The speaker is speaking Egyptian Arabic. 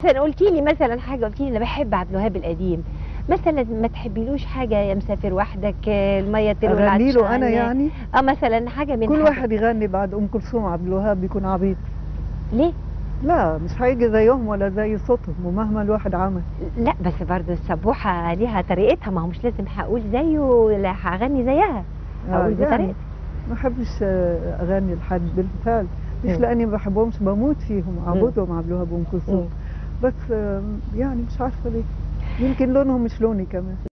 مثلا قلتي لي مثلا حاجه قلتي لي انا بحب عبد الوهاب القديم مثلا ما تحبيلوش حاجه يا مسافر وحدك آه، الميه تلو اغني له انا العطشان. يعني اه مثلا حاجه من كل حاجة. واحد يغني بعد ام كلثوم عبد الوهاب بيكون عبيط ليه لا مش هيجي زيهم ولا زي صوتهم ومهما الواحد عمل لا بس برضه السبوحه ليها طريقتها ما هو مش لازم هقول زيه ولا هغني زيها آه، اقول يعني بطريقتي ما بحبش آه، اغني لحد بالفعل مش مم. لاني ما بحبهمش بموت فيهم اعبدهم عبد الوهاب وام كلثوم مم. بس آه، يعني مش عارفه ليه يمكن لونهم مش لوني كمان